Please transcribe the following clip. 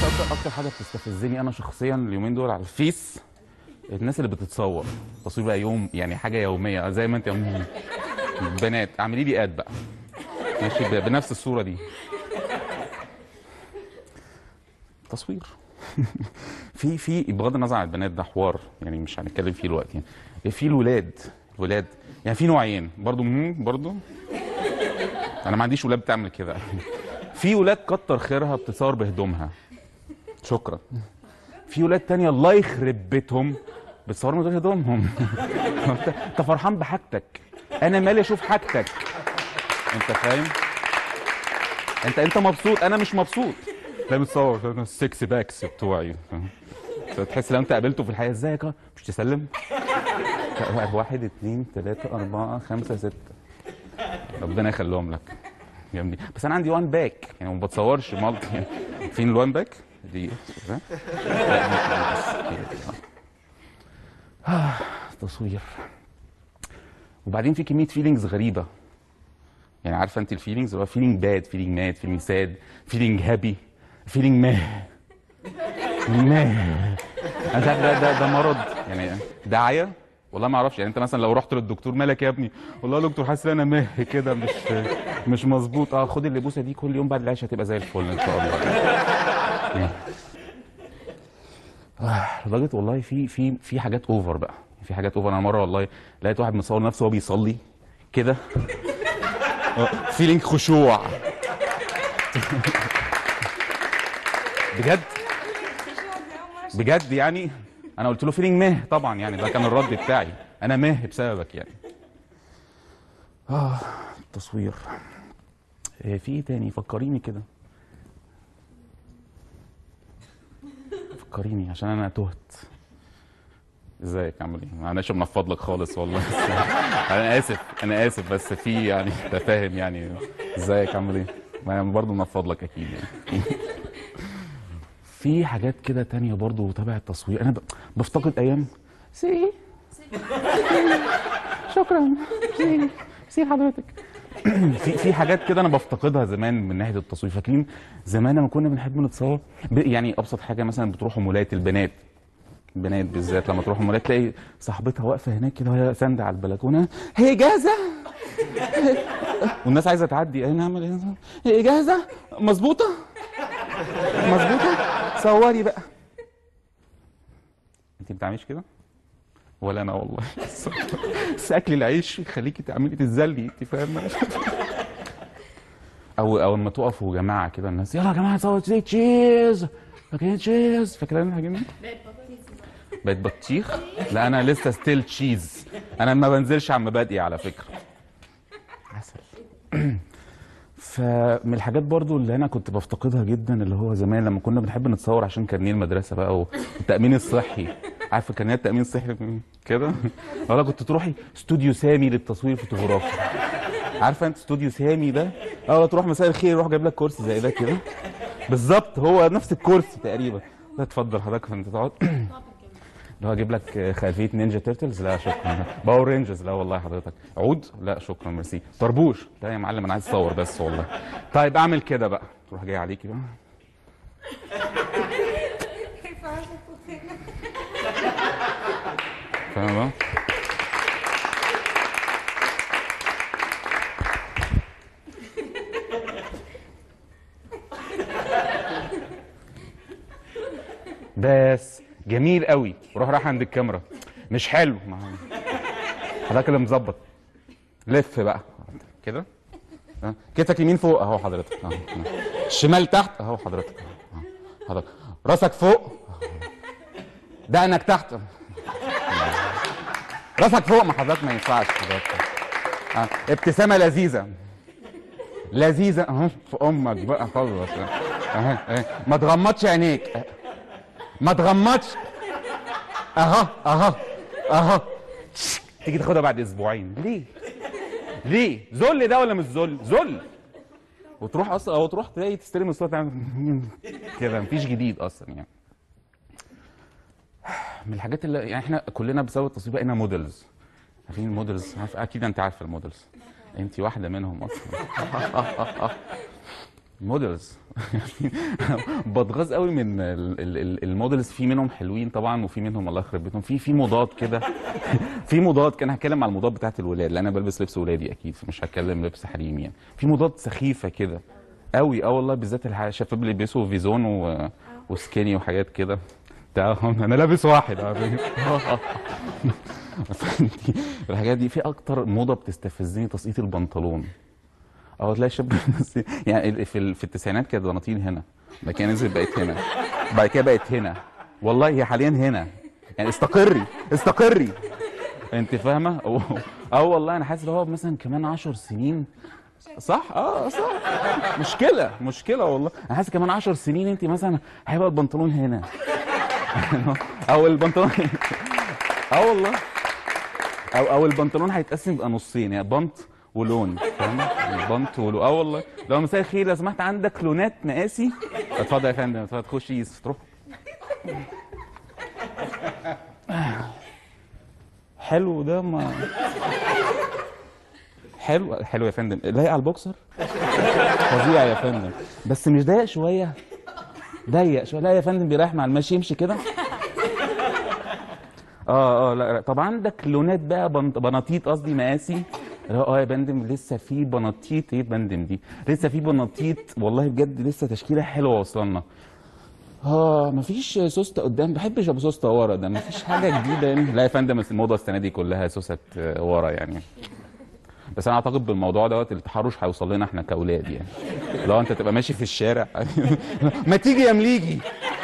اكتر اكتر حاجه بتستفزني انا شخصيا اليومين دول على الفيس الناس اللي بتتصور تصوير بقى يوم يعني حاجه يوميه زي ما انت بنات اعملي لي اد بقى ماشي ب- بنفس الصوره دي تصوير في في بغض النظر عن البنات ده حوار يعني مش هنتكلم فيه دلوقتي يعني في الولاد الولاد يعني في نوعين برضو مهم برضو انا ما عنديش ولاد بتعمل كده في ولاد كتر خيرها بتصور بهدومها شكرا في ولاد تانية الله يخرب بيتهم بتصور من غير هدومهم انت أنت فرحان بحاجتك انا مالي اشوف حاجتك انت فاهم انت انت مبسوط انا مش مبسوط لا بتصور السكس باكس بتوعي فاهم؟ تحس لو انت قابلته في الحياه ازيك يا؟ مش تسلم واحد اتنين تلاته اربعه خمسه سته ربنا يخليهم لك جامدين بس انا عندي وان باك يعني ما بتصورش مالتي يعني فين الوان باك دي ها؟ لا، مش دي بس. هي دي. آه. آه، تصوير وبعدين في كميه فيلينجز غريبه يعني عارفه انت الفيلينجز اللي هو فيلينج باد فيلينج ماد فيلينج ساد فيلينج هابي فيلينج ماه ماه انا مش عارف ده ده ده مرض يعني داعيه والله ما اعرفش يعني انت مثلا لو رحت للدكتور مالك يا ابني والله يا دكتور حاسس ان انا ماه كده مش مش مظبوط اه خد اللبوسه دي كل يوم بعد العشاء هتبقى زي الفل ان شاء الله آه، لدرجه والله في في في حاجات اوفر بقى في حاجات اوفر انا مره والله لقيت واحد مصور نفسه وهو بيصلي كده فيلينج خشوع بجد بجد يعني انا قلت له فيلينج مه طبعا يعني ده كان الرد بتاعي انا مه بسببك يعني اه التصوير إيه في ايه تاني فكريني كده فكريني عشان انا تهت ازيك عامل ايه؟ معلش منفض لك خالص والله بس انا اسف انا اسف بس في يعني انت فاهم يعني ازيك عامل ايه؟ ما انا برضه منفض لك اكيد يعني في حاجات كده تانية برضه تبع التصوير انا ب- بفتقد ايام سي شكرا سي سي حضرتك في في حاجات كده انا بفتقدها زمان من ناحيه التصوير فاكرين زمان لما كنا بنحب نتصور ب- يعني ابسط حاجه مثلا بتروحوا مولات البنات البنات بالذات لما تروح مولات تلاقي صاحبتها واقفه هناك كده وهي ساندة على البلكونه هي جاهزه والناس عايزه تعدي ايه نعمل ايه هي جاهزه مظبوطه مظبوطه صوري بقى انت بتعمليش كده ولا انا والله بس- بس اكل العيش يخليكي تعملي تتذلي انت فاهمه او او لما تقفوا جماعه كده الناس يلا يا جماعه صور تشيز تشيز فاكرين تشيز فاكرين الحاجات دي بقت بطيخ لا انا لسه ستيل تشيز انا ما بنزلش عن مبادئي على فكره عسل فمن الحاجات برضو اللي انا كنت بفتقدها جدا اللي هو زمان لما كنا بنحب نتصور عشان كارنيه المدرسه بقى والتامين الصحي عارفه كارنيه التامين الصحي كده ولا كنت تروحي استوديو سامي للتصوير الفوتوغرافي عارفه انت استوديو سامي ده اه تروح مساء الخير يروح جايب لك كرسي زي ده كده بالظبط هو نفس الكرسي تقريبا لا اتفضل حضرتك انت تقعد اللي هو اجيب لك خلفيه نينجا تيرتلز لا شكرا باور رينجرز لا والله حضرتك عود لا شكرا ميرسي طربوش لا يا معلم انا عايز اصور بس والله طيب اعمل كده بقى تروح جاي عليكي بقى فاهم بقى بس جميل قوي وروح رايح عند الكاميرا مش حلو ما- حضرتك اللي مظبط لف بقى كده ها. كتفك يمين فوق اهو حضرتك اهو أهو. الشمال تحت اهو حضرتك أهو. حضرتك راسك فوق دقنك تحت راسك فوق ما حضرتك ما ينفعش حضرتك آه. ابتسامه لذيذه لذيذه اهو في امك بقى خلص اهي اهي ما تغمضش عينيك ما تغمضش اهو اهو اهو تيجي تاخدها بعد اسبوعين ليه ليه ذل ده ولا مش ذل ذل وتروح اصلا او تروح تلاقي تستلم الصوره تعمل كده مفيش جديد اصلا يعني من الحاجات اللي يعني احنا كلنا بسبب التصوير بقينا موديلز عارفين الموديلز عارف اكيد انت عارفه الموديلز انت واحده منهم اصلا موديلز بتغاظ قوي من ال- ال- ال- الموديلز في منهم حلوين طبعا وفي منهم الله يخرب بيتهم في في موضات كده في موضات كان هتكلم على الموضات بتاعت الولاد لان انا بلبس لبس ولادي اكيد مش هتكلم لبس حريمي يعني في موضات سخيفه كده قوي اه والله بالذات الح- الشباب اللي بيلبسوا فيزون و... وسكيني وحاجات كده بتاع انا لابس واحد على فكرة. فأنتي الحاجات دي في اكتر موضه بتستفزني تسقيط البنطلون اه تلاقي شاب بس- يعني في ال- في التسعينات كانت بناطيل هنا بعد كده نزلت بقت هنا بعد كده بقت هنا والله هي حاليا هنا يعني استقري استقري انت فاهمه أو- اه والله انا حاسس ان هو مثلا كمان 10 سنين صح اه صح مشكله مشكله والله انا حاسس كمان 10 سنين انت مثلا هيبقى البنطلون هنا او البنطلون اه والله او او البنطلون هيتقسم يبقى نصين يعني بنط ولون فاهم يعني بنط ولون اه والله لو مساء الخير لو سمحت عندك لونات مقاسي اتفضل يا فندم اتفضل تخش يس تروح حلو ده ما حلو حلو يا فندم لايق على البوكسر فظيع يا فندم بس مش ضيق شويه ضيق شويه لا يا فندم بيريح مع المشي يمشي كده اه اه لا, لا طب عندك لونات بقى بنط- بناطيط قصدي مقاسي اللي هو اه يا بندم لسه في بناطيط ايه بندم دي لسه في بناطيط والله بجد لسه تشكيله حلوه واصلنا اه مفيش سوسته قدام بحبش ابو سوسته ورا ده مفيش حاجه جديده يعني لا يا فندم الموضه السنه دي كلها سوست آه، ورا يعني بس انا اعتقد بالموضوع دوت التحرش هيوصل لنا احنا كاولاد يعني لو انت تبقى ماشي في الشارع ما تيجي يا مليجي